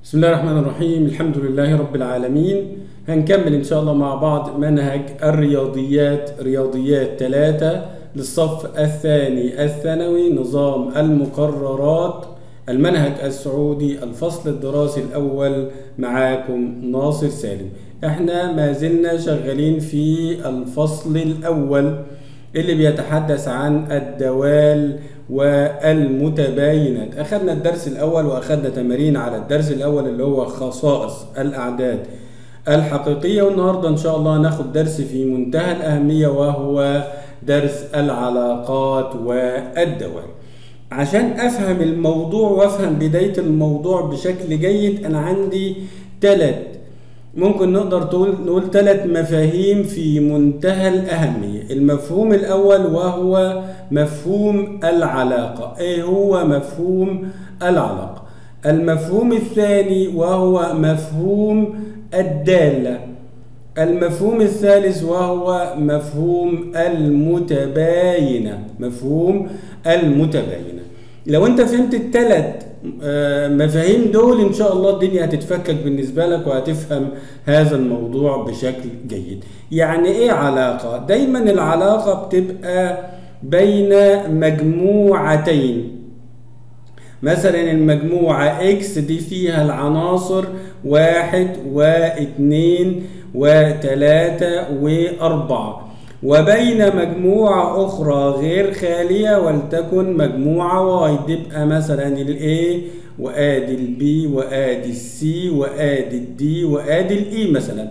بسم الله الرحمن الرحيم الحمد لله رب العالمين هنكمل إن شاء الله مع بعض منهج الرياضيات رياضيات ثلاثة للصف الثاني الثانوي نظام المقررات المنهج السعودي الفصل الدراسي الأول معاكم ناصر سالم احنا ما زلنا شغالين في الفصل الأول اللي بيتحدث عن الدوال والمتباينات أخذنا الدرس الأول وأخذنا تمارين على الدرس الأول اللي هو خصائص الأعداد الحقيقية والنهاردة إن شاء الله ناخد درس في منتهى الأهمية وهو درس العلاقات والدوال عشان أفهم الموضوع وأفهم بداية الموضوع بشكل جيد أنا عندي ثلاث ممكن نقدر تقول نقول ثلاث مفاهيم في منتهى الأهمية المفهوم الأول وهو مفهوم العلاقة إيه هو مفهوم العلاقة المفهوم الثاني وهو مفهوم الدالة المفهوم الثالث وهو مفهوم المتباينة مفهوم المتباينة لو انت فهمت الثلاث مفاهيم دول ان شاء الله الدنيا هتتفكك بالنسبة لك وهتفهم هذا الموضوع بشكل جيد يعني ايه علاقة دايما العلاقة بتبقى بين مجموعتين مثلا المجموعة اكس دي فيها العناصر واحد واثنين وثلاثة واربعة وبين مجموعة أخرى غير خالية ولتكن مجموعة واي تبقى مثلا الاي وادي البي وادي السي وادي الدي وادي الاي مثلا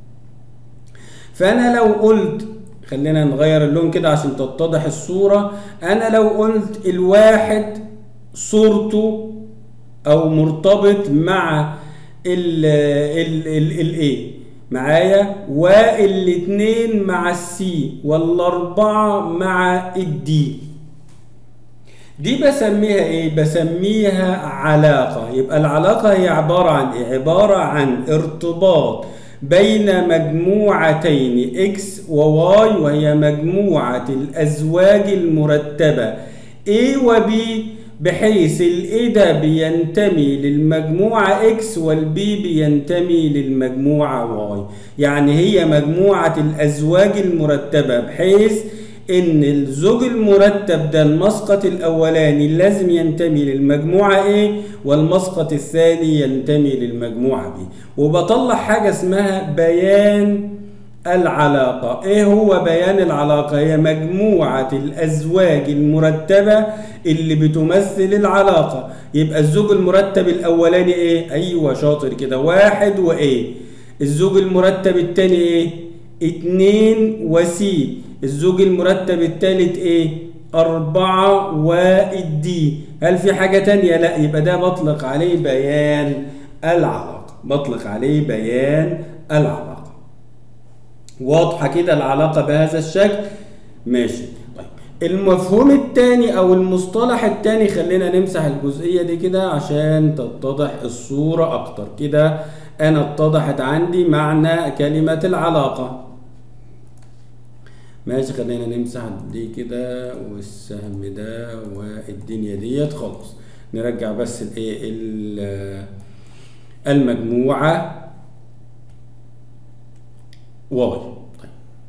فأنا لو قلت خلينا نغير اللون كده عشان تتضح الصورة أنا لو قلت الواحد صورته أو مرتبط مع ال ال ال الايه معايا والاتنين مع السي والاربعة مع الدي دي بسميها ايه بسميها علاقة يبقى العلاقة هي عبارة عن ايه عبارة عن ارتباط بين مجموعتين اكس وواي وهي مجموعة الازواج المرتبة A و B بحيث الاي ده بينتمي للمجموعة اكس والبي بينتمي للمجموعة واي يعني هي مجموعة الازواج المرتبة بحيث ان الزوج المرتب ده المسقط الاولاني لازم ينتمي للمجموعة A والمسقط الثاني ينتمي للمجموعة B وبطلع حاجة اسمها بيان العلاقة ايه هو بيان العلاقة هي مجموعة الازواج المرتبة اللي بتمثل العلاقة يبقى الزوج المرتب الاولاني ايه ايوه شاطر كده واحد وايه الزوج المرتب التاني ايه اتنين وسي الزوج المرتب التالت ايه اربعة والدي هل في حاجة تانية لا يبقى ده بطلق عليه بيان العلاقة بطلق عليه بيان العلاقة واضحة كده العلاقة بهذا الشكل ماشي طيب المفهوم الثاني او المصطلح الثاني خلينا نمسح الجزئية دي كده عشان تتضح الصورة اكتر كده انا اتضحت عندي معنى كلمة العلاقة ماشي خلينا نمسح دي كده والسهم ده والدنيا ديت خلاص نرجع بس الايه المجموعة واي طيب.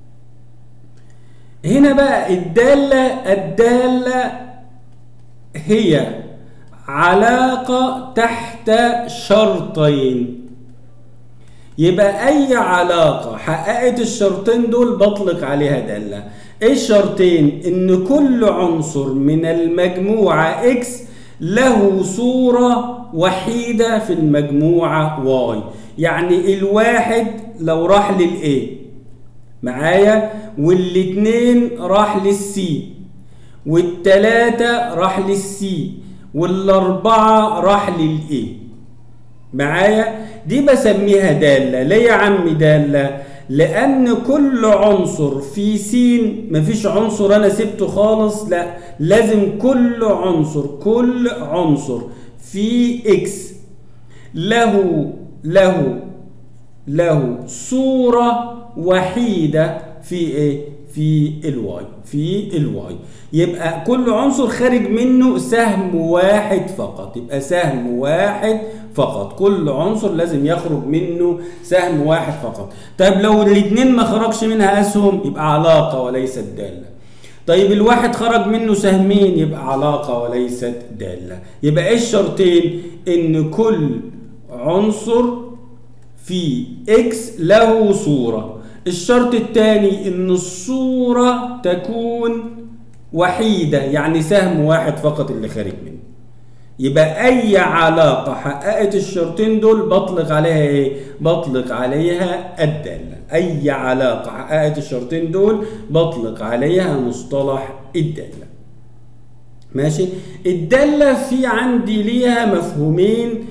هنا بقى الدالة الدالة هي علاقة تحت شرطين يبقى أي علاقة حققت الشرطين دول بطلق عليها دالة ايه الشرطين ان كل عنصر من المجموعة اكس له صورة وحيدة في المجموعة واي يعني الواحد لو راح للايه معايا والاتنين راح للسي والتلاتة راح للسي والاربعة راح للايه معايا دي بسميها دالة ليه يا عم دالة لان كل عنصر في س مفيش عنصر انا سبته خالص لا لازم كل عنصر كل عنصر في اكس له له له صورة وحيدة في ايه في الواي في الواي يبقى كل عنصر خارج منه سهم واحد فقط يبقى سهم واحد فقط كل عنصر لازم يخرج منه سهم واحد فقط طيب لو الاثنين ما خرجش منها اسهم يبقى علاقه وليست داله طيب الواحد خرج منه سهمين يبقى علاقه وليست داله يبقى ايه الشرطين ان كل عنصر في اكس له صوره الشرط الثاني ان الصوره تكون وحيده يعني سهم واحد فقط اللي خارج منه يبقى اي علاقه حققت الشرطين دول بطلق عليها ايه بطلق عليها الداله اي علاقه حققت الشرطين دول بطلق عليها مصطلح الداله ماشي الداله في عندي ليها مفهومين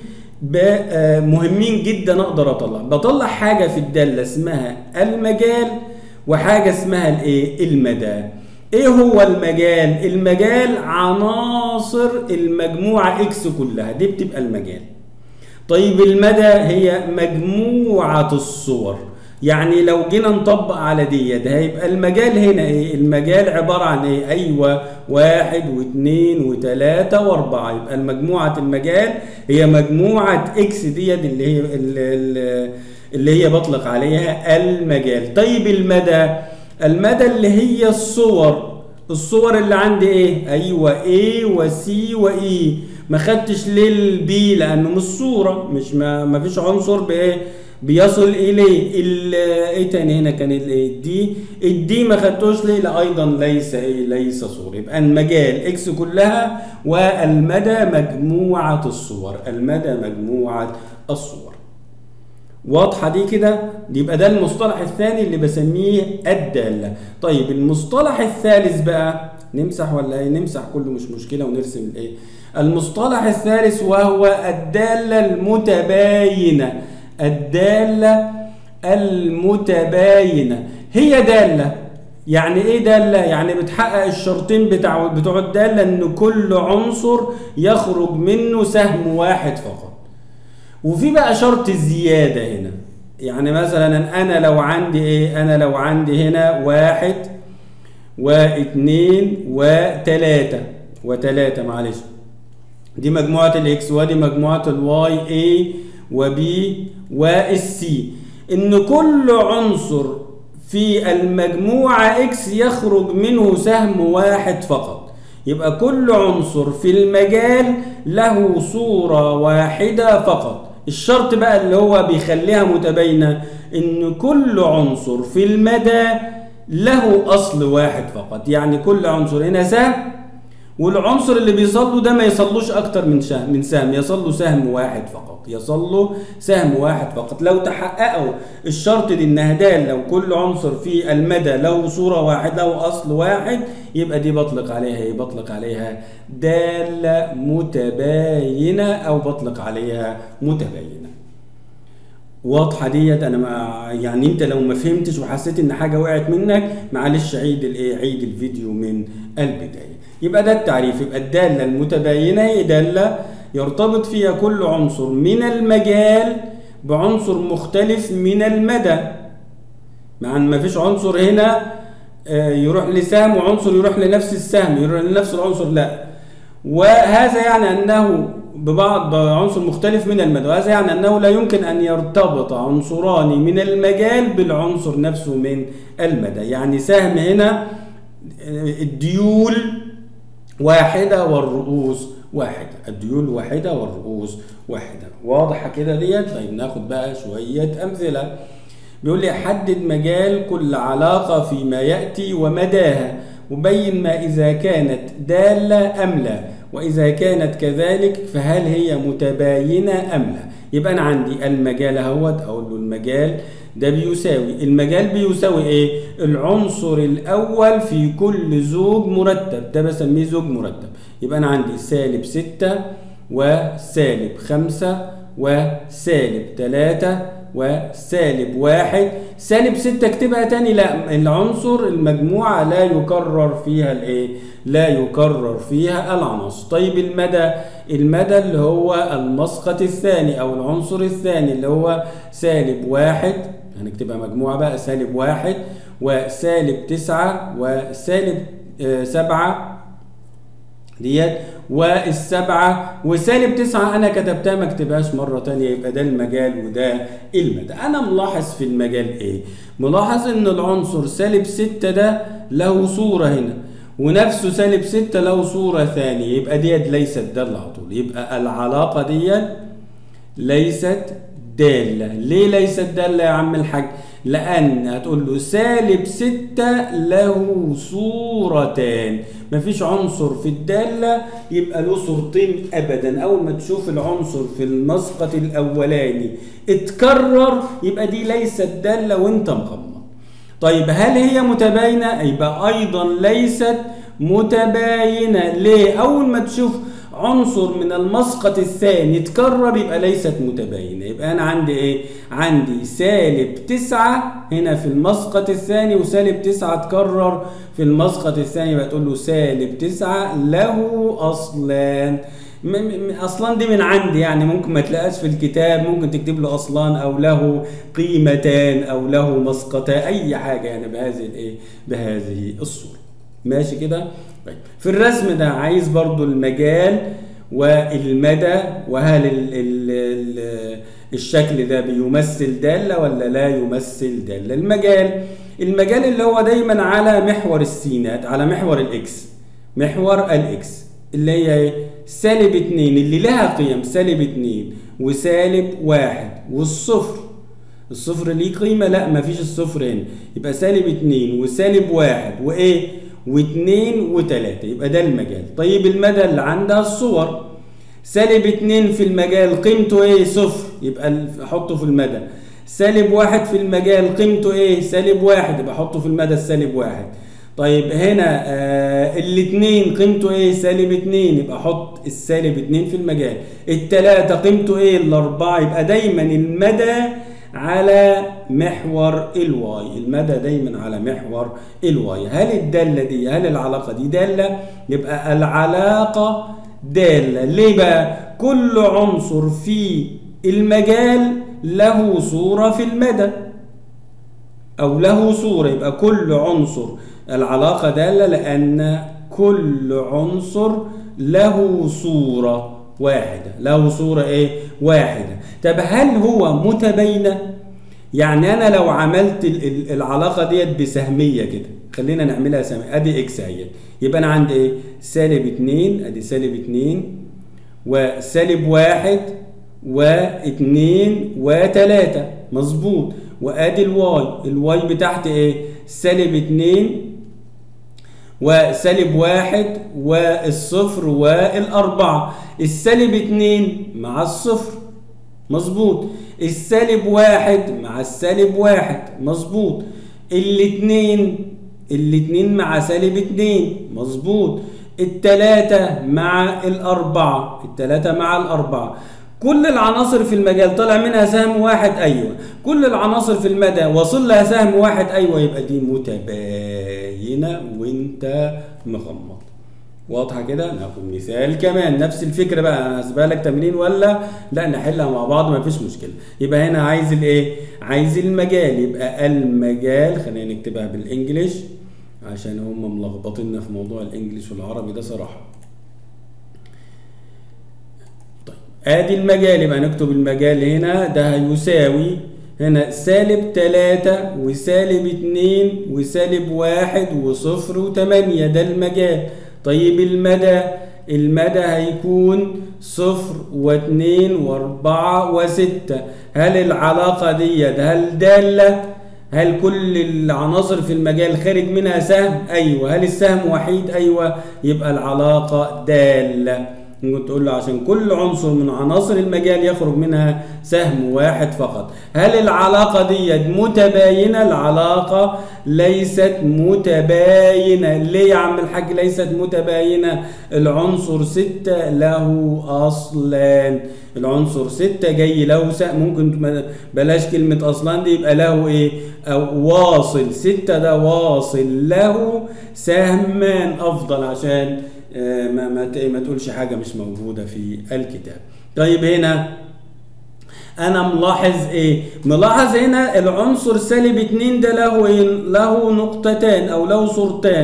مهمين جدا اقدر اطلع بطلع حاجه في الداله اسمها المجال وحاجه اسمها الايه المدى ايه هو المجال المجال عناصر المجموعه اكس كلها دي بتبقى المجال طيب المدى هي مجموعه الصور يعني لو جينا نطبق على دي ده هيبقى المجال هنا ايه المجال عباره عن ايه ايوه واحد واثنين وثلاثه واربعه يبقى المجموعه المجال هي مجموعه اكس ديت اللي هي اللي, اللي هي بطلق عليها المجال طيب المدى المدى اللي هي الصور الصور اللي عندي ايه ايوه A وسي واي ما خدتش للبي لانه مش صوره مش ما, ما فيش عنصر بايه بيصل اليه ايه تاني هنا كان الايه دي الدي ما خدتوش ليه لا ايضا ليس ايه ليس صوره يبقى المجال اكس كلها والمدى مجموعه الصور المدى مجموعه الصور واضحه دي كده يبقى ده المصطلح الثاني اللي بسميه الداله طيب المصطلح الثالث بقى نمسح ولا ايه نمسح كله مش مشكله ونرسم الايه المصطلح الثالث وهو الداله المتباينه الداله المتباينه هي داله يعني ايه داله يعني بتحقق الشرطين بتاع بتوع الداله ان كل عنصر يخرج منه سهم واحد فقط وفي بقى شرط زيادة هنا يعني مثلا أنا لو عندي إيه أنا لو عندي هنا واحد واثنين وتلاتة وتلاتة معلش دي مجموعة الإكس ودي مجموعة الواي A وبي والسي إن كل عنصر في المجموعة إكس يخرج منه سهم واحد فقط يبقى كل عنصر في المجال له صورة واحدة فقط الشرط بقى اللي هو بيخليها متباينة ان كل عنصر في المدى له اصل واحد فقط يعني كل عنصر هنا سهم والعنصر اللي بيصل له ده ما يصلوش اكتر من سهم من سهم يصل له سهم واحد فقط يصل له سهم واحد فقط لو تحققوا الشرط دي انها دال لو كل عنصر في المدى له صوره واحده له اصل واحد يبقى دي بطلق عليها ايه بطلق عليها داله متباينه او بطلق عليها متباينه واضحه ديت انا ما يعني انت لو ما فهمتش وحسيت ان حاجه وقعت منك معلش عيد الايه عيد الفيديو من البدايه يبقى ده التعريف يبقى الداله المتباينه هي داله يرتبط فيها كل عنصر من المجال بعنصر مختلف من المدى مع ان ما فيش عنصر هنا يروح لسهم وعنصر يروح لنفس السهم يروح لنفس العنصر لا وهذا يعني انه ببعض عنصر مختلف من المدى وهذا يعني انه لا يمكن ان يرتبط عنصران من المجال بالعنصر نفسه من المدى يعني سهم هنا الديول واحدة والرؤوس واحدة الديول واحدة والرؤوس واحدة واضحة كده ديت طيب ناخد بقى شوية أمثلة بيقول لي حدد مجال كل علاقة فيما يأتي ومداها وبين ما إذا كانت دالة أم لا وإذا كانت كذلك فهل هي متباينة أم لا يبقى أنا عندي المجال اهوت أقول له المجال ده بيساوي المجال بيساوي ايه العنصر الاول في كل زوج مرتب ده بسميه زوج مرتب يبقى انا عندي سالب ستة وسالب خمسة وسالب تلاتة وسالب واحد سالب ستة اكتبها تاني لا العنصر المجموعة لا يكرر فيها الايه لا يكرر فيها العناصر طيب المدى المدى اللي هو المسقط الثاني او العنصر الثاني اللي هو سالب واحد هنكتبها مجموعة بقى سالب واحد وسالب تسعة وسالب آه سبعة ديت والسبعة وسالب تسعة أنا كتبتها ما اكتبهاش مرة تانية يبقى ده المجال وده المدى أنا ملاحظ في المجال إيه؟ ملاحظ إن العنصر سالب ستة ده له صورة هنا ونفسه سالب ستة له صورة ثانية يبقى ديت ليست دالة على طول يبقى العلاقة ديت ليست دالة ليه ليست دالة يا عم الحاج لأن هتقول له سالب ستة له صورتان مفيش عنصر في الدالة يبقى له صورتين أبدا أول ما تشوف العنصر في المسقط الأولاني اتكرر يبقى دي ليست دالة وانت مغمض طيب هل هي متباينة؟ يبقى أيضا ليست متباينة ليه؟ أول ما تشوف عنصر من المسقط الثاني اتكرر يبقى ليست متباينة يبقى أنا عندي إيه؟ عندي سالب تسعة هنا في المسقط الثاني وسالب تسعة اتكرر في المسقط الثاني يبقى تقول له سالب تسعة له أصلان اصلا دي من عندي يعني ممكن ما تلاقاش في الكتاب ممكن تكتب له اصلان او له قيمتان او له مسقطان اي حاجه يعني بهذه الايه بهذه الصوره ماشي كده طيب في الرسم ده عايز برضو المجال والمدى وهل ال ال ال الشكل ده بيمثل دالة ولا لا يمثل دالة المجال المجال اللي هو دايما على محور السينات على محور الاكس محور الاكس اللي هي ايه سالب اتنين اللي لها قيم سالب اتنين وسالب واحد والصفر الصفر ليه قيمة لا مفيش الصفر هنا يبقى سالب اتنين وسالب واحد وايه واتنين وتلاتة يبقى ده المجال طيب المدى اللي عندها الصور سالب اتنين في المجال قيمته ايه صفر يبقى احطه في المدى سالب واحد في المجال قيمته ايه سالب واحد يبقى احطه في المدى السالب واحد طيب هنا آه الاثنين قيمته ايه سالب اتنين يبقى احط السالب اتنين في المجال التلاتة قيمته ايه الاربعة يبقى دايما المدى على محور الواي المدى دايما على محور الواي هل الدالة دي هل العلاقة دي دالة يبقى العلاقة دالة ليه بقى كل عنصر في المجال له صورة في المدى أو له صورة يبقى كل عنصر العلاقة دالة لأن كل عنصر له صورة واحدة له صورة ايه واحدة طب هل هو متباينة يعني انا لو عملت العلاقة ديت بسهمية كده خلينا نعملها سهمية ادي اكس اهيت يبقى انا عندي ايه سالب اتنين ادي سالب اتنين وسالب واحد واتنين وتلاتة مظبوط وادي الواي الواي بتاعتي ايه سالب اتنين وسالب واحد والصفر والأربعة السالب اتنين مع الصفر مظبوط السالب واحد مع السالب واحد مظبوط الاتنين الاتنين مع سالب اتنين مظبوط التلاتة مع الأربعة التلاتة مع الأربعة كل العناصر في المجال طلع منها سهم واحد أيوة كل العناصر في المدى وصل لها سهم واحد أيوة يبقى دي متباينة وانت مغمض واضحة كده ناخد مثال كمان نفس الفكرة بقى هسيبها لك تمرين ولا لا نحلها مع بعض ما فيش مشكلة يبقى هنا عايز الايه عايز المجال يبقى المجال خلينا نكتبها بالانجليش عشان هم ملخبطيننا في موضوع الانجليش والعربي ده صراحة طيب ادي المجال يبقى نكتب المجال هنا ده هيساوي هنا سالب تلاتة وسالب اتنين وسالب واحد وصفر وتمانية ده المجال طيب المدى المدى هيكون صفر واتنين واربعة وستة هل العلاقة ديت هل دالة هل كل العناصر في المجال خارج منها سهم ايوه هل السهم وحيد ايوه يبقى العلاقة دالة ممكن تقول له عشان كل عنصر من عناصر المجال يخرج منها سهم واحد فقط هل العلاقة دي متباينة العلاقة ليست متباينة ليه يا عم الحاج ليست متباينة العنصر ستة له أصلان العنصر ستة جاي له سهم ممكن بلاش كلمة أصلان دي يبقى له إيه أو واصل ستة ده واصل له سهمان أفضل عشان ما ما ما تقولش حاجه مش موجوده في الكتاب طيب هنا انا ملاحظ ايه ملاحظ هنا العنصر سالب اتنين ده له ايه له نقطتان او له صورتان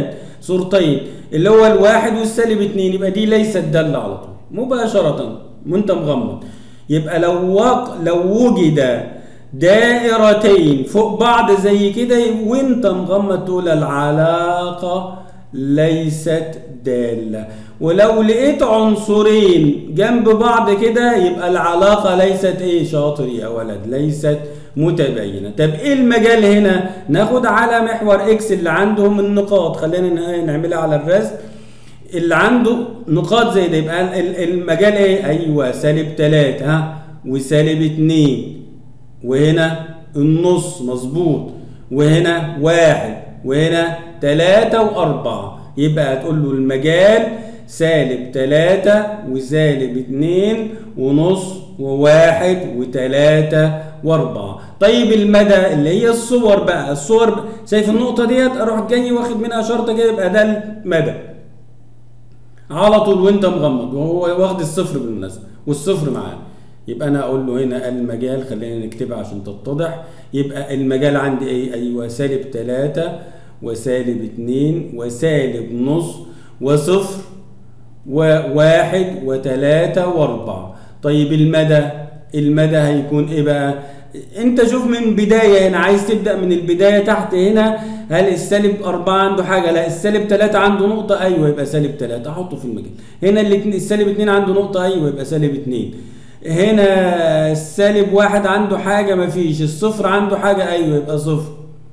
صورتين اللي هو الواحد والسالب اتنين يبقى دي ليست دالة على طول مباشرة وانت مغمض يبقى لو وق... لو وجد دائرتين فوق بعض زي كده وانت مغمض تقول العلاقة ليست دالة ولو لقيت عنصرين جنب بعض كده يبقى العلاقة ليست ايه شاطر يا ولد ليست متباينة طب ايه المجال هنا ناخد على محور اكس اللي عندهم النقاط خلينا نعملها على الرسم اللي عنده نقاط زي ده يبقى المجال ايه ايوه سالب 3 ها وسالب 2 وهنا النص مظبوط وهنا واحد وهنا تلاتة وأربعة يبقى هتقول له المجال سالب تلاتة وسالب اتنين ونص وواحد وتلاتة وأربعة طيب المدى اللي هي الصور بقى الصور بقى. شايف النقطة ديت أروح جاي واخد منها شرطة كده يبقى ده المدى على طول وأنت مغمض وهو واخد الصفر بالمناسبة والصفر معاه يبقى انا اقول له هنا المجال خلينا نكتبها عشان تتضح يبقى المجال عندي ايه ايوه سالب 3 وسالب 2 وسالب نص وصفر وواحد وثلاثة واربعة طيب المدى المدى هيكون ايه بقى انت شوف من بداية هنا عايز تبدأ من البداية تحت هنا هل السالب أربعة عنده حاجة لا السالب ثلاثة عنده نقطة أيوه يبقى سالب ثلاثة أحطه في المجال هنا السالب اتنين عنده نقطة أيوه يبقى سالب اتنين هنا السالب واحد عنده حاجة مفيش الصفر عنده حاجة أيوه يبقى صفر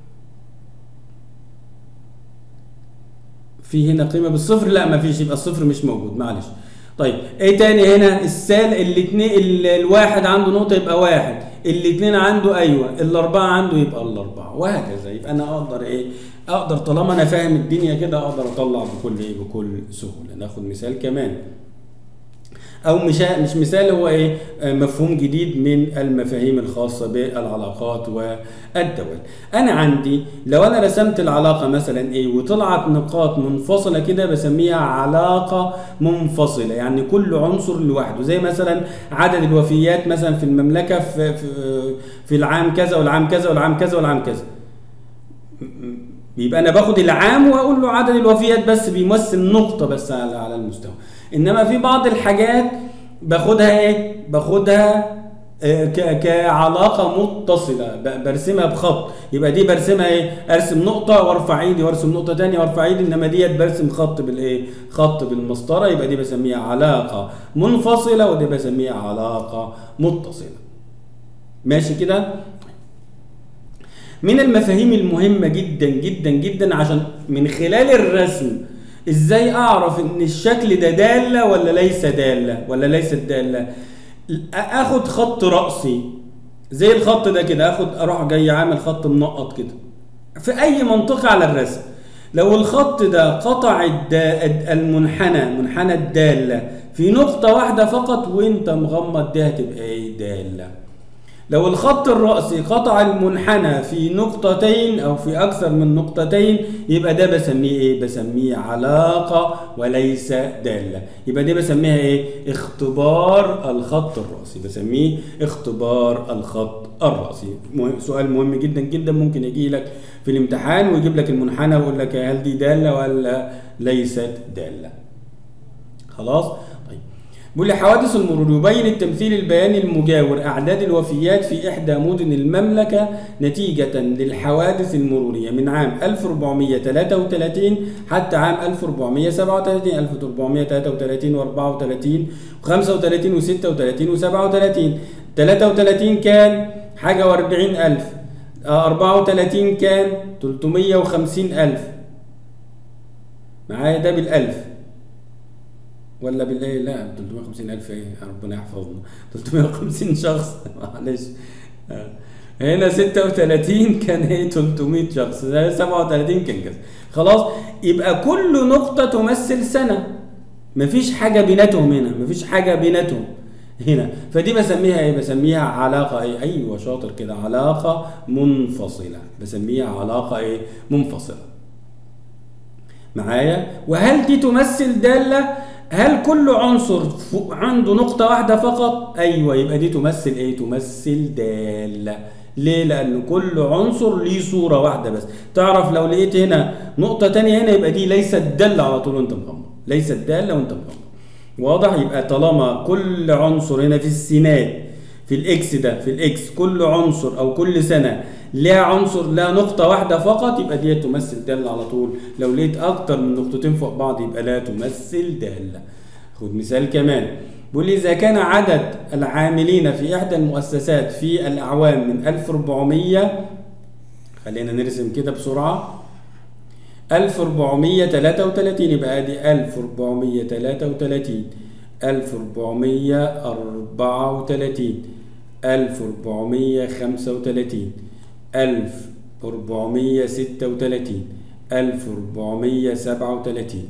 في هنا قيمة بالصفر لا مفيش يبقى الصفر مش موجود معلش طيب ايه تاني هنا السال الاتنين الواحد عنده نقطة يبقى واحد الاتنين عنده ايوه الاربعة عنده يبقى الاربعة وهكذا يبقى انا اقدر ايه اقدر طالما انا فاهم الدنيا كده اقدر اطلع بكل ايه بكل سهولة ناخد مثال كمان او مش مش مثال هو ايه مفهوم جديد من المفاهيم الخاصه بالعلاقات والدول انا عندي لو انا رسمت العلاقه مثلا ايه وطلعت نقاط منفصله كده بسميها علاقه منفصله يعني كل عنصر لوحده زي مثلا عدد الوفيات مثلا في المملكه في في, في العام كذا والعام كذا والعام كذا والعام كذا يبقى انا باخد العام واقول له عدد الوفيات بس بيمثل نقطه بس على على المستوى انما في بعض الحاجات باخدها ايه باخدها كعلاقه متصله برسمها بخط يبقى دي برسمها ايه ارسم نقطه وارفع ايدي وارسم نقطه ثانيه وارفع ايدي انما ديت برسم خط بالايه خط بالمسطره يبقى دي بسميها علاقه منفصله ودي بسميها علاقه متصله ماشي كده من المفاهيم المهمه جدا جدا جدا عشان من خلال الرسم ازاي اعرف ان الشكل ده داله ولا ليس داله ولا ليست داله اخد خط راسي زي الخط ده كده اخد اروح جاي عامل خط منقط كده في اي منطقه على الرسم لو الخط ده قطع المنحنى منحنى الداله في نقطه واحده فقط وانت مغمض دي هتبقى ايه داله لو الخط الرأسي قطع المنحنى في نقطتين أو في أكثر من نقطتين يبقى ده بسميه إيه؟ بسميه علاقة وليس دالة يبقى دي بسميها إيه؟ اختبار الخط الرأسي بسميه اختبار الخط الرأسي سؤال مهم جدا جدا ممكن يجي لك في الامتحان ويجيب لك المنحنى ويقول لك هل دي دالة ولا ليست دالة خلاص بيقول لي حوادث المرور يبين التمثيل البياني المجاور أعداد الوفيات في إحدى مدن المملكة نتيجة للحوادث المرورية من عام 1433 حتى عام 1437 1433 و34 و35 و36 و37 33 كان حاجة و40 ألف 34 كان 350 ألف معايا ده بالألف ولا بالايه لا 350 الف ايه ربنا يحفظنا 350 شخص معلش هنا 36 كان ايه 300 شخص 37 كان كذا خلاص يبقى كل نقطه تمثل سنه مفيش حاجه بيناتهم هنا مفيش حاجه بيناتهم هنا فدي بسميها ايه بسميها علاقه ايه ايوه شاطر كده علاقه منفصله بسميها علاقه ايه منفصله معايا وهل دي تمثل داله هل كل عنصر ف- عنده نقطة واحدة فقط؟ أيوة يبقى دي تمثل إيه؟ تمثل دالة. ليه؟ لأن كل عنصر ليه صورة واحدة بس. تعرف لو لقيت هنا نقطة تانية هنا يبقى دي ليست دالة على طول وأنت مغمض. ليست دالة وأنت مغمض. واضح؟ يبقى طالما كل عنصر هنا في السينات في الإكس ده في الإكس كل عنصر أو كل سنة لها عنصر لها نقطة واحدة فقط يبقى دي تمثل دالة على طول لو لقيت أكتر من نقطتين فوق بعض يبقى لا تمثل دالة خد مثال كمان بيقول لي إذا كان عدد العاملين في إحدى المؤسسات في الأعوام من 1400 خلينا نرسم كده بسرعة 1433 يبقى ادي 1433 1434 1435 1436 1437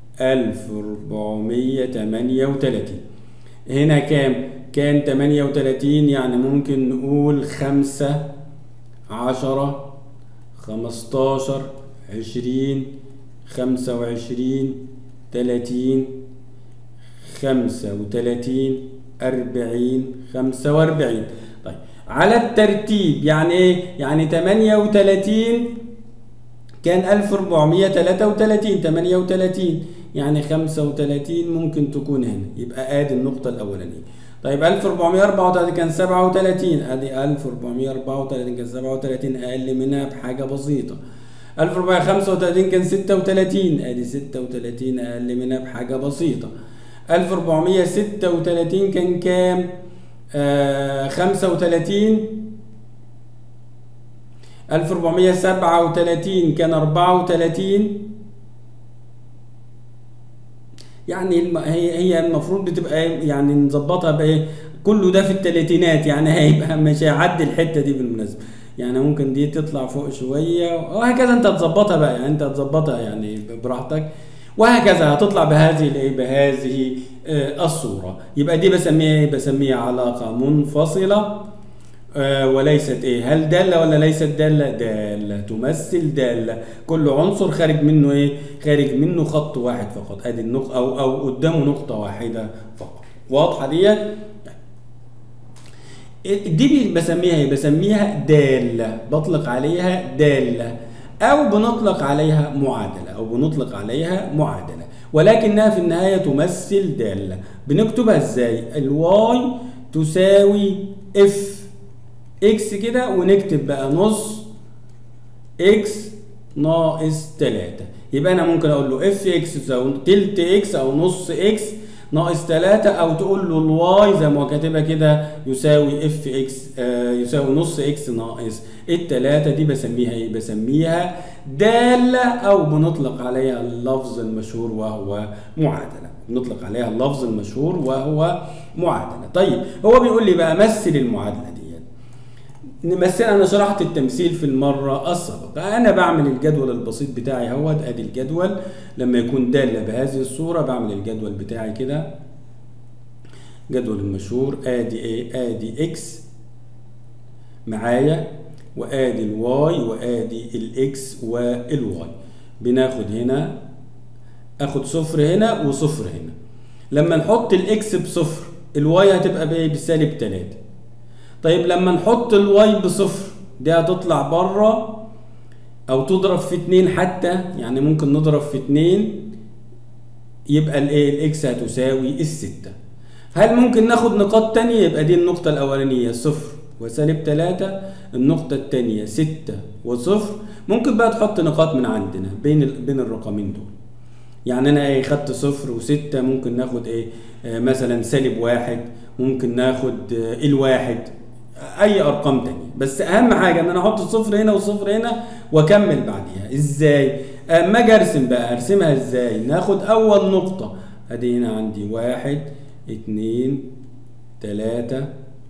1438 هنا كام؟ كان 38 يعني ممكن نقول خمسة عشرة خمستاشر عشرين خمسة وعشرين تلاتين خمسة وتلاتين أربعين خمسة وأربعين طيب على الترتيب يعني إيه؟ يعني تمانية وتلاتين كان ألف أربعمية تلاتة وتلاتين تمانية وتلاتين يعني خمسة وتلاتين ممكن تكون هنا يبقى آدي النقطة الأولانية طيب 1434 كان 37 ادي 1434 كان 37 اقل منها بحاجه بسيطه 1435 كان 36 ادي 36 اقل منها بحاجه بسيطه 1436 كان كام آه 35 1437 كان 34 يعني الم... هي هي المفروض بتبقى يعني نظبطها بايه كله ده في الثلاثينات يعني هيبقى مش هيعدي الحته دي بالمناسبه يعني ممكن دي تطلع فوق شويه وهكذا انت تظبطها بقى يعني انت تظبطها يعني براحتك وهكذا هتطلع بهذه الايه بهذه آه الصوره يبقى دي بسميها ايه بسميها علاقه منفصله آه وليست ايه هل داله ولا ليست داله داله تمثل داله كل عنصر خارج منه ايه خارج منه خط واحد فقط ادي النقطه او او قدامه نقطه واحده فقط واضحه ديت دي بسميها ايه بسميها داله بطلق عليها داله او بنطلق عليها معادله او بنطلق عليها معادله ولكنها في النهايه تمثل داله بنكتبها ازاي الواي تساوي اف اكس كده ونكتب بقى نص اكس ناقص 3 يبقى انا ممكن اقول له اف اكس تساوي تلت اكس او نص اكس ناقص 3 او تقول له الواي زي ما هو كاتبها كده يساوي اف اكس آه يساوي نص اكس ناقص التلاتة دي بسميها ايه؟ بسميها دالة او بنطلق عليها اللفظ المشهور وهو معادلة بنطلق عليها اللفظ المشهور وهو معادلة طيب هو بيقول لي بقى مثل المعادلة دي نمثل انا شرحت التمثيل في المره السابقه انا بعمل الجدول البسيط بتاعي اهوت ادي الجدول لما يكون داله بهذه الصوره بعمل الجدول بتاعي كده جدول المشهور ادي ايه ادي اكس معايا وادي الواي وادي الاكس والواي بناخد هنا اخد صفر هنا وصفر هنا لما نحط الاكس بصفر الواي هتبقى بايه بسالب 3 طيب لما نحط الواي بصفر دي هتطلع بره او تضرب في اتنين حتى يعني ممكن نضرب في اتنين يبقى الايه الاكس هتساوي الستة هل ممكن ناخد نقاط تانية يبقى دي النقطة الاولانية صفر وسالب تلاتة النقطة التانية ستة وصفر ممكن بقى تحط نقاط من عندنا بين بين الرقمين دول يعني انا ايه خدت صفر وستة ممكن ناخد ايه آه مثلا سالب واحد ممكن ناخد آه الواحد اي ارقام تانية بس اهم حاجه ان انا احط الصفر هنا والصفر هنا واكمل بعديها ازاي اما اجي ارسم بقى ارسمها ازاي ناخد اول نقطه ادي هنا عندي واحد اتنين تلاتة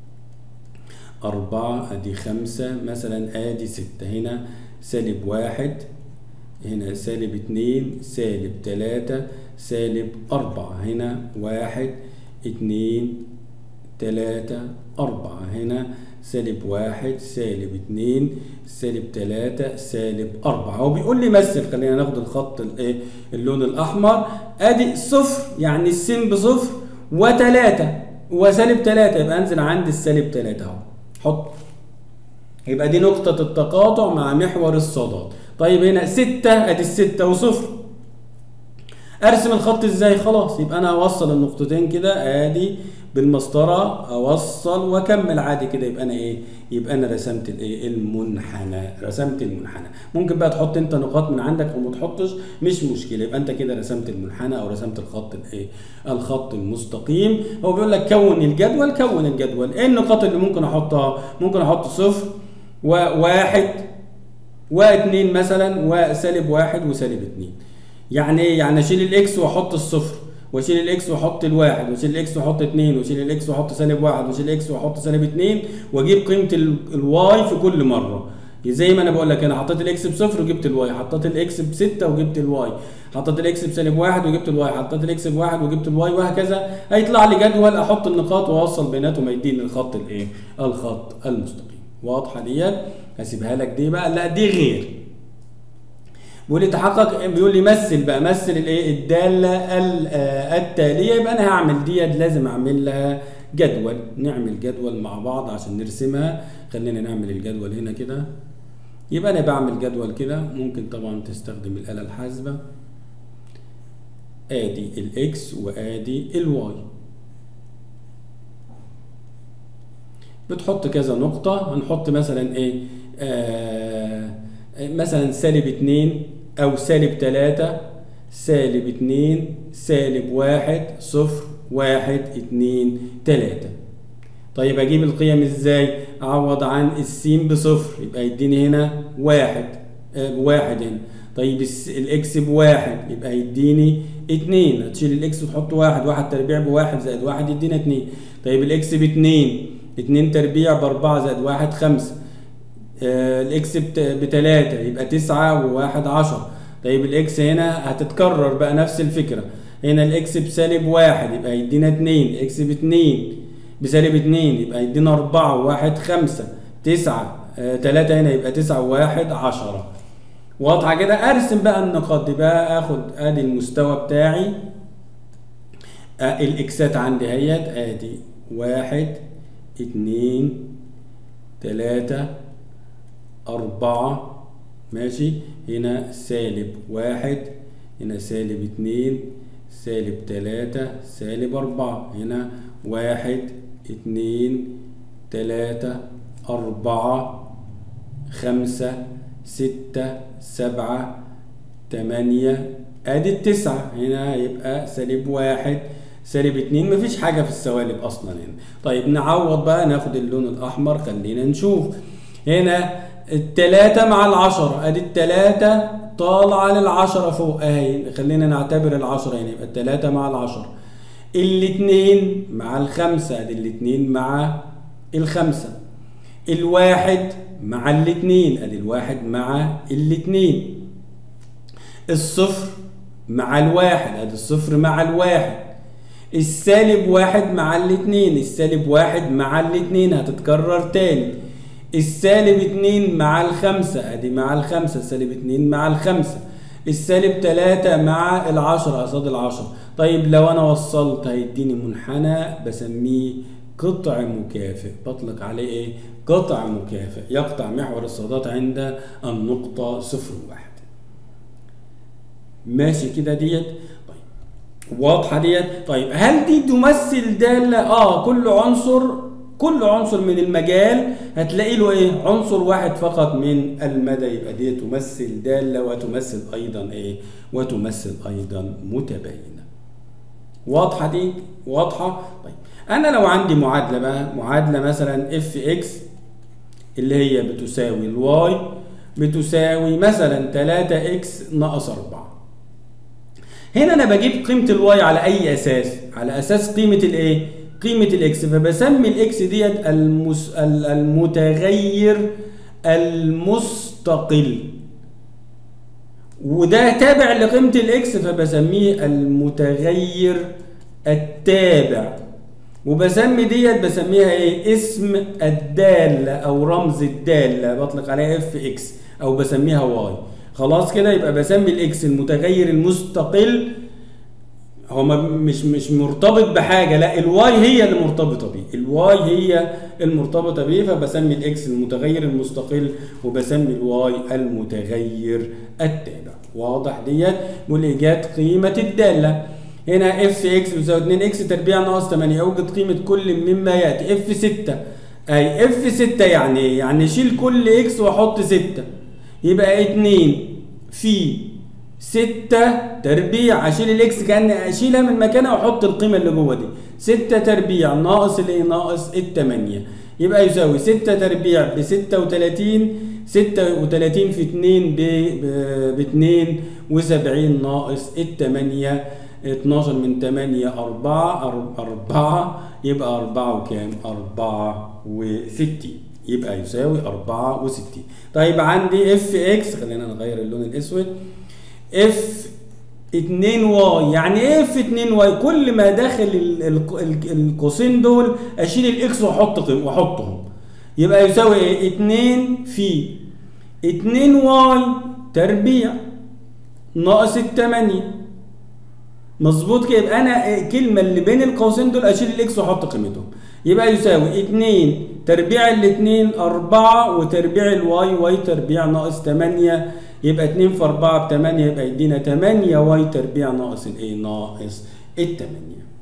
أربعة أدي خمسة مثلا أدي ستة هنا سالب واحد هنا سالب اتنين سالب تلاتة سالب أربعة هنا واحد اتنين تلاتة أربعة هنا سالب واحد سالب اتنين سالب تلاتة سالب أربعة هو بيقول لي مثل خلينا ناخد الخط الايه اللون الأحمر أدي صفر يعني السين بصفر وتلاتة وسالب تلاتة يبقى أنزل عند السالب تلاتة أهو حط يبقى دي نقطة التقاطع مع محور الصادات طيب هنا ستة أدي الستة وصفر ارسم الخط ازاي خلاص يبقى انا اوصل النقطتين كده ادي بالمسطره اوصل واكمل عادي كده يبقى انا ايه يبقى انا رسمت الايه المنحنى رسمت المنحنى ممكن بقى تحط انت نقاط من عندك او ما تحطش مش مشكله يبقى انت كده رسمت المنحنى او رسمت الخط الايه الخط المستقيم هو بيقول لك كون الجدول كون الجدول ايه النقاط اللي ممكن احطها ممكن احط صفر وواحد واثنين مثلا وسالب واحد وسالب اتنين يعني ايه؟ يعني اشيل الاكس واحط الصفر واشيل الاكس واحط الواحد واشيل الاكس واحط اتنين واشيل الاكس واحط سالب واحد واشيل الاكس واحط سالب اتنين واجيب قيمه ال- الواي في كل مره زي ما انا بقول لك انا حطيت الاكس بصفر وجبت الواي حطيت الاكس بستة وجبت الواي حطيت الاكس بسالب واحد وجبت الواي حطيت الاكس بواحد وجبت الواي وهكذا هيطلع لي جدول احط النقاط واوصل بيناتهم يديني الخط الايه الخط المستقيم واضحه ديت هسيبها لك دي بقى لا دي غير بيقول لي تحقق بيقول لي مثل بقى مثل الايه الداله ال- آه، التاليه يبقى انا هعمل ديت لازم اعمل لها جدول نعمل جدول مع بعض عشان نرسمها خلينا نعمل الجدول هنا كده يبقى انا بعمل جدول كده ممكن طبعا تستخدم الاله الحاسبه ادي الاكس وادي الواي بتحط كذا نقطة هنحط مثلا ايه آه مثلا سالب اتنين او سالب تلاتة سالب اتنين سالب واحد صفر واحد اتنين تلاتة طيب اجيب القيم ازاي اعوض عن السين بصفر يبقى يديني هنا واحد آه بواحد هنا طيب الس- الاكس بواحد يبقى يديني اتنين هتشيل الاكس وتحط واحد واحد تربيع بواحد زائد واحد يدينا اتنين طيب الاكس باتنين اتنين تربيع باربعة زائد واحد خمسة آه، الاكس بت- بتلاتة يبقى تسعة وواحد عشرة طيب الاكس هنا هتتكرر بقى نفس الفكرة هنا الاكس بسالب واحد يبقى يدينا اتنين اكس باتنين بسالب اتنين يبقى يدينا اربعة وواحد خمسة تسعة آه، تلاتة هنا يبقى تسعة وواحد عشرة واضحة كده ارسم بقى النقاط دي بقى اخد ادي المستوى بتاعي آه، الاكسات عندي اهيت ادي واحد اتنين تلاتة أربعة ماشي هنا سالب واحد هنا سالب اتنين سالب تلاتة سالب أربعة هنا واحد اتنين تلاتة أربعة خمسة ستة سبعة تمانية ادي التسعة هنا هيبقى سالب واحد سالب اتنين مفيش حاجة في السوالب اصلا هنا طيب نعوض بقى ناخد اللون الاحمر خلينا نشوف هنا التلاتة مع العشرة ادي التلاتة طالعة للعشرة فوق اهي خلينا نعتبر العشرة هنا يبقى التلاتة مع العشرة الاتنين مع الخمسة ادي الاتنين مع الخمسة الواحد مع الاتنين ادي الواحد مع الاتنين الصفر مع الواحد ادي الصفر مع الواحد السالب واحد مع الاتنين السالب واحد مع الاتنين هتتكرر تاني السالب اتنين مع الخمسة ادي مع الخمسة السالب اتنين مع الخمسة السالب تلاتة مع العشرة قصاد العشرة طيب لو انا وصلت هيديني منحنى بسميه قطع مكافئ بطلق عليه ايه قطع مكافئ يقطع محور الصادات عند النقطة صفر واحد ماشي كده ديت طيب واضحة ديت طيب هل دي تمثل دالة اه كل عنصر كل عنصر من المجال هتلاقي له ايه عنصر واحد فقط من المدى يبقى دي تمثل دالة وتمثل ايضا ايه وتمثل ايضا متباينة واضحة دي واضحة طيب انا لو عندي معادلة بقى معادلة مثلا اف اكس اللي هي بتساوي الواي بتساوي مثلا 3 اكس ناقص 4 هنا انا بجيب قيمه الواي على اي اساس على اساس قيمه الايه قيمه الاكس فبسمي الاكس ديت المس... ال- المتغير المستقل وده تابع لقيمه الاكس فبسميه المتغير التابع وبسمي ديت بسميها ايه اسم الدالة او رمز الدالة بطلق عليها اف اكس او بسميها واي خلاص كده يبقى بسمي الاكس المتغير المستقل هو ما- مش مش مرتبط بحاجه لا الواي هي اللي مرتبطه بيه الواي هي المرتبطه بيه فبسمي الاكس المتغير المستقل وبسمي الواي المتغير التابع واضح ديت والايجاد قيمه الداله هنا اف اكس بيساوي 2 اكس تربيع ناقص 8 اوجد قيمه كل مما ياتي اف 6 اي اف 6 يعني ايه يعني شيل كل اكس واحط 6 يبقى 2 في ستة تربيع اشيل الاكس كاني اشيلها من مكانها واحط القيمه اللي جوه دي ستة تربيع ناقص الايه ناقص التمانية يبقى يساوي ستة تربيع ب 36 36 في 2 ب 72 ناقص التمانية 12 من 8 4 4 يبقى 4 وكام 64 يبقى يساوي 64 طيب عندي اف اكس خلينا نغير اللون الاسود اف 2 واي يعني ايه اف 2 واي كل ما داخل ال- ال- ال- القوسين دول اشيل الاكس واحط قيم واحطهم يبقى يساوي ايه 2 في 2 واي تربيع ناقص التمانية مظبوط كده يبقى انا الكلمه اللي بين القوسين دول اشيل الاكس واحط قيمتهم يبقى يساوي 2 تربيع الاثنين 4 وتربيع الواي واي تربيع ناقص 8 يبقى 2 في 4 ب 8 يبقى يدينا 8 واي تربيع ناقص الايه ناقص ال 8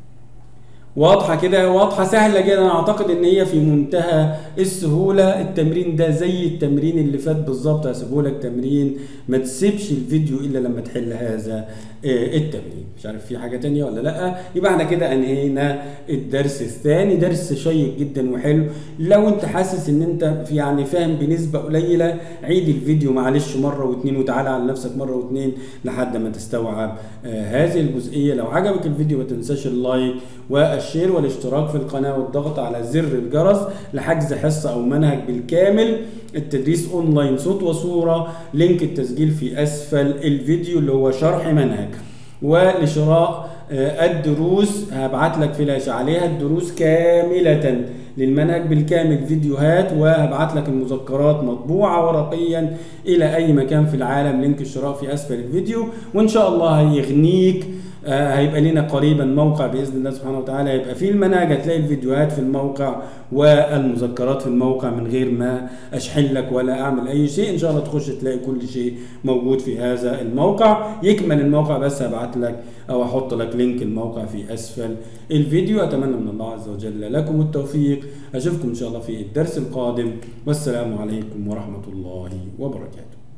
واضحة كده واضحة سهلة جدا أنا أعتقد إن هي في منتهى السهولة التمرين ده زي التمرين اللي فات بالظبط هسيبه لك تمرين ما تسيبش الفيديو إلا لما تحل هذا آه، التمرين مش عارف في حاجة تانية ولا لأ يبقى احنا كده أنهينا الدرس الثاني درس شيق جدا وحلو لو أنت حاسس إن أنت في يعني فاهم بنسبة قليلة عيد الفيديو معلش مرة واتنين وتعالى على نفسك مرة واتنين لحد ما تستوعب آه، هذه الجزئية لو عجبك الفيديو ما تنساش اللايك والشير والاشتراك في القناة والضغط على زر الجرس لحجز حصة أو منهج بالكامل التدريس أونلاين صوت وصورة لينك التسجيل في أسفل الفيديو اللي هو شرح منهج ولشراء آه، الدروس هبعت لك فلاش عليها الدروس كاملة للمنهج بالكامل فيديوهات وهبعت لك المذكرات مطبوعة ورقيا إلى أي مكان في العالم لينك الشراء في أسفل الفيديو وإن شاء الله هيغنيك آه، هيبقى لنا قريبا موقع باذن الله سبحانه وتعالى هيبقى فيه المنهج هتلاقي الفيديوهات في الموقع والمذكرات في الموقع من غير ما اشحن لك ولا اعمل اي شيء ان شاء الله تخش تلاقي كل شيء موجود في هذا الموقع يكمل الموقع بس هبعت لك او احط لك لينك الموقع في اسفل الفيديو اتمنى من الله عز وجل لكم التوفيق اشوفكم ان شاء الله في الدرس القادم والسلام عليكم ورحمه الله وبركاته